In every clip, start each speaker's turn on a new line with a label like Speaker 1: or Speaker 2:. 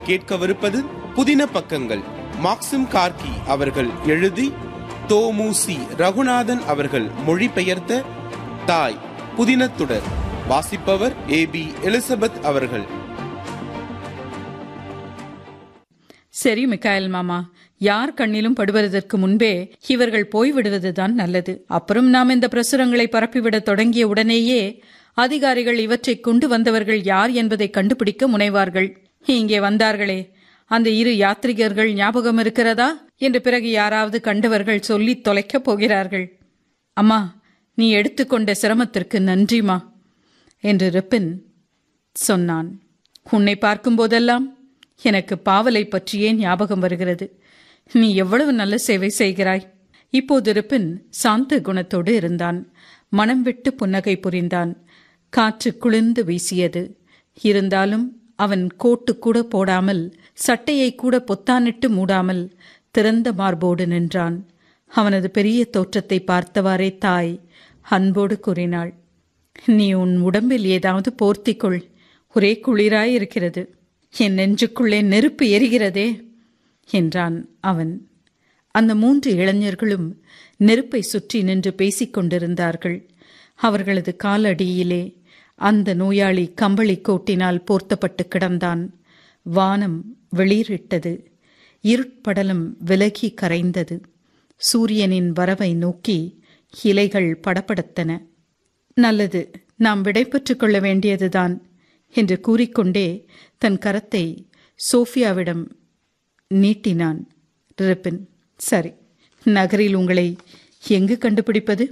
Speaker 1: கேட்கவிருப்பது புதின பக்கங்கள் மாக்சிம் கார்கி அவர்கள் எழுதி தோமுசி ரகுநாதன் அவர்கள் மொழிபெயர்த்த தாய் புதினத்துடர் வாசிப்பவர் ஏ பி எலிசபெத் அவர்கள்
Speaker 2: சரி மிக்காயல் மாமா யார் கண்ணிலும் படுவதற்கு முன்பே இவர்கள் போய்விடுவதுதான் நல்லது அப்புறம் நாம் இந்த பிரசுரங்களை பரப்பிவிடத் தொடங்கிய உடனேயே அதிகாரிகள் இவற்றை கொண்டு வந்தவர்கள் யார் என்பதை கண்டுபிடிக்க முனைவார்கள் இங்கே வந்தார்களே அந்த இரு யாத்ரிகர்கள் ஞாபகம் இருக்கிறதா என்று பிறகு யாராவது கண்டவர்கள் சொல்லித் தொலைக்கப் போகிறார்கள் அம்மா நீ எடுத்துக்கொண்ட சிரமத்திற்கு நன்றிமா என்று ரிப்பின் சொன்னான் உன்னை பார்க்கும்போதெல்லாம் எனக்கு பாவலை பற்றியே ஞாபகம் வருகிறது நீ எவ்வளவு நல்ல சேவை செய்கிறாய் இப்போது ரிப்பின் சாந்த குணத்தோடு இருந்தான் மனம் விட்டு புன்னகை புரிந்தான் காற்று குளிர்ந்து வீசியது இருந்தாலும் அவன் கோட்டு கூட போடாமல் சட்டையை கூட பொத்தானிட்டு மூடாமல் திறந்த மார்போடு நின்றான் அவனது பெரிய தோற்றத்தை பார்த்தவாறே தாய் அன்போடு கூறினாள் நீ உன் உடம்பில் ஏதாவது போர்த்திக்கொள் ஒரே குளிராய் இருக்கிறது என் நெஞ்சுக்குள்ளே நெருப்பு எரிகிறதே என்றான் அவன் அந்த மூன்று இளைஞர்களும் நெருப்பை சுற்றி நின்று பேசிக் கொண்டிருந்தார்கள் அவர்களது காலடியிலே அந்த நோயாளி கம்பளி கோட்டினால் போர்த்தப்பட்டு கிடந்தான் வானம் வெளிரிட்டது இருட்படலம் விலகி கரைந்தது சூரியனின் வரவை நோக்கி இலைகள் படபடத்தன நல்லது நாம் விடைபெற்றுக் கொள்ள வேண்டியதுதான் என்று கூறிக்கொண்டே தன் கரத்தை சோஃபியாவிடம் நீட்டினான் ரிப்பின் சரி நகரில் உங்களை எங்கு கண்டுபிடிப்பது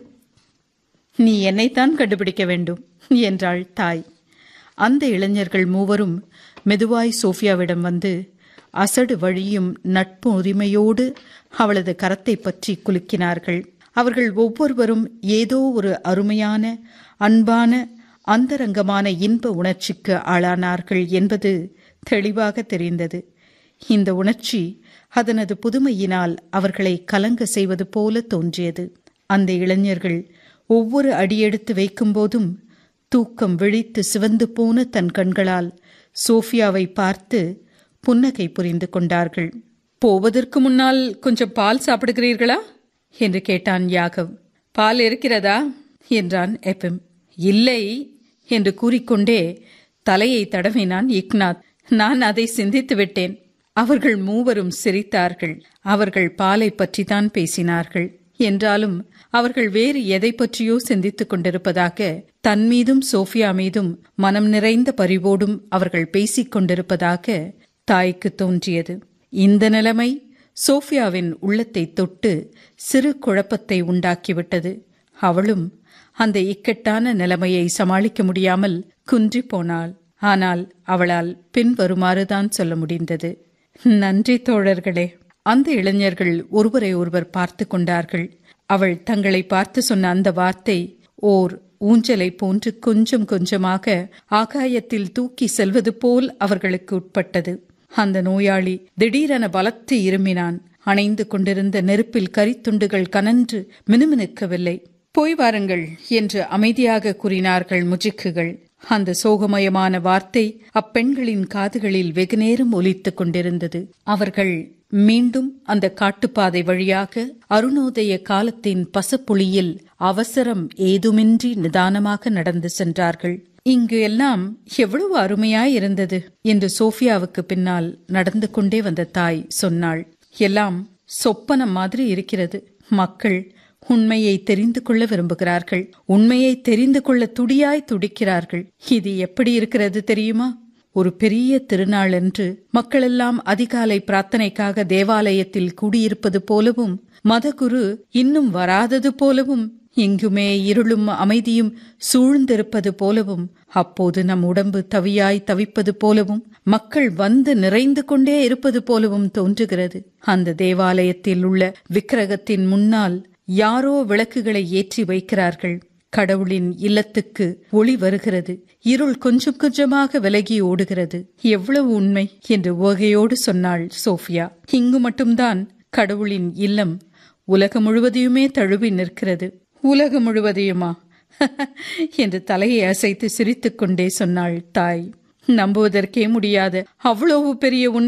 Speaker 2: நீ என்னைத்தான் கண்டுபிடிக்க வேண்டும் என்றாள் தாய் அந்த இளைஞர்கள் மூவரும் மெதுவாய் சோஃபியாவிடம் வந்து அசடு வழியும் நட்பு உரிமையோடு அவளது கரத்தை பற்றி குலுக்கினார்கள் அவர்கள் ஒவ்வொருவரும் ஏதோ ஒரு அருமையான அன்பான அந்தரங்கமான இன்ப உணர்ச்சிக்கு ஆளானார்கள் என்பது தெளிவாக தெரிந்தது இந்த உணர்ச்சி அதனது புதுமையினால் அவர்களை கலங்க செய்வது போல தோன்றியது அந்த இளைஞர்கள் ஒவ்வொரு அடியெடுத்து வைக்கும்போதும் தூக்கம் விழித்து சிவந்து போன தன் கண்களால் சோஃபியாவை பார்த்து புன்னகை புரிந்து கொண்டார்கள் போவதற்கு முன்னால் கொஞ்சம் பால் சாப்பிடுகிறீர்களா என்று கேட்டான் யாகவ் பால் இருக்கிறதா என்றான் எபிம் இல்லை என்று கூறிக்கொண்டே தலையை தடவினான் இக்னாத் நான் அதை சிந்தித்து விட்டேன் அவர்கள் மூவரும் சிரித்தார்கள் அவர்கள் பாலை பற்றித்தான் பேசினார்கள் என்றாலும் அவர்கள் வேறு எதை பற்றியோ சிந்தித்துக் கொண்டிருப்பதாக தன் மீதும் சோஃபியா மீதும் மனம் நிறைந்த பரிவோடும் அவர்கள் பேசிக் கொண்டிருப்பதாக தாய்க்கு தோன்றியது இந்த நிலைமை சோஃபியாவின் உள்ளத்தை தொட்டு சிறு குழப்பத்தை உண்டாக்கிவிட்டது அவளும் அந்த இக்கட்டான நிலைமையை சமாளிக்க முடியாமல் குன்றி போனாள் ஆனால் அவளால் பின்வருமாறுதான் சொல்ல முடிந்தது நன்றி தோழர்களே அந்த இளைஞர்கள் ஒருவரை ஒருவர் பார்த்து கொண்டார்கள் அவள் தங்களை பார்த்து சொன்ன அந்த வார்த்தை ஓர் ஊஞ்சலை போன்று கொஞ்சம் கொஞ்சமாக ஆகாயத்தில் தூக்கி செல்வது போல் அவர்களுக்கு உட்பட்டது அந்த நோயாளி திடீரென பலத்து இருமினான் அணைந்து கொண்டிருந்த நெருப்பில் கரித்துண்டுகள் கனன்று மினுமினுக்கவில்லை போய் வாருங்கள் என்று அமைதியாக கூறினார்கள் முஜிக்குகள் அந்த சோகமயமான வார்த்தை அப்பெண்களின் காதுகளில் வெகுநேரம் ஒலித்துக் கொண்டிருந்தது அவர்கள் மீண்டும் அந்த காட்டுப்பாதை வழியாக அருணோதய காலத்தின் பசப்புளியில் அவசரம் ஏதுமின்றி நிதானமாக நடந்து சென்றார்கள் இங்கு எல்லாம் எவ்வளவு அருமையாய் இருந்தது என்று சோஃபியாவுக்கு பின்னால் நடந்து கொண்டே வந்த தாய் சொன்னாள் எல்லாம் சொப்பனம் மாதிரி இருக்கிறது மக்கள் உண்மையை தெரிந்து கொள்ள விரும்புகிறார்கள் உண்மையை தெரிந்து கொள்ள துடியாய் துடிக்கிறார்கள் இது எப்படி இருக்கிறது தெரியுமா ஒரு பெரிய திருநாள் என்று மக்களெல்லாம் அதிகாலை பிரார்த்தனைக்காக தேவாலயத்தில் கூடியிருப்பது போலவும் மதகுரு இன்னும் வராதது போலவும் எங்குமே இருளும் அமைதியும் சூழ்ந்திருப்பது போலவும் அப்போது நம் உடம்பு தவியாய் தவிப்பது போலவும் மக்கள் வந்து நிறைந்து கொண்டே இருப்பது போலவும் தோன்றுகிறது அந்த தேவாலயத்தில் உள்ள விக்கிரகத்தின் முன்னால் யாரோ விளக்குகளை ஏற்றி வைக்கிறார்கள் கடவுளின் இல்லத்துக்கு ஒளி வருகிறது இருள் கொஞ்சம் கொஞ்சமாக விலகி ஓடுகிறது எவ்வளவு உண்மை என்று உவகையோடு சொன்னாள் சோஃபியா இங்கு மட்டும்தான் கடவுளின் இல்லம் உலகம் முழுவதையுமே தழுவி நிற்கிறது உலகம் முழுவதையுமா என்று தலையை அசைத்து சிரித்துக் கொண்டே சொன்னாள் தாய் நம்புவதற்கே முடியாது அவ்வளவு பெரிய உண்மை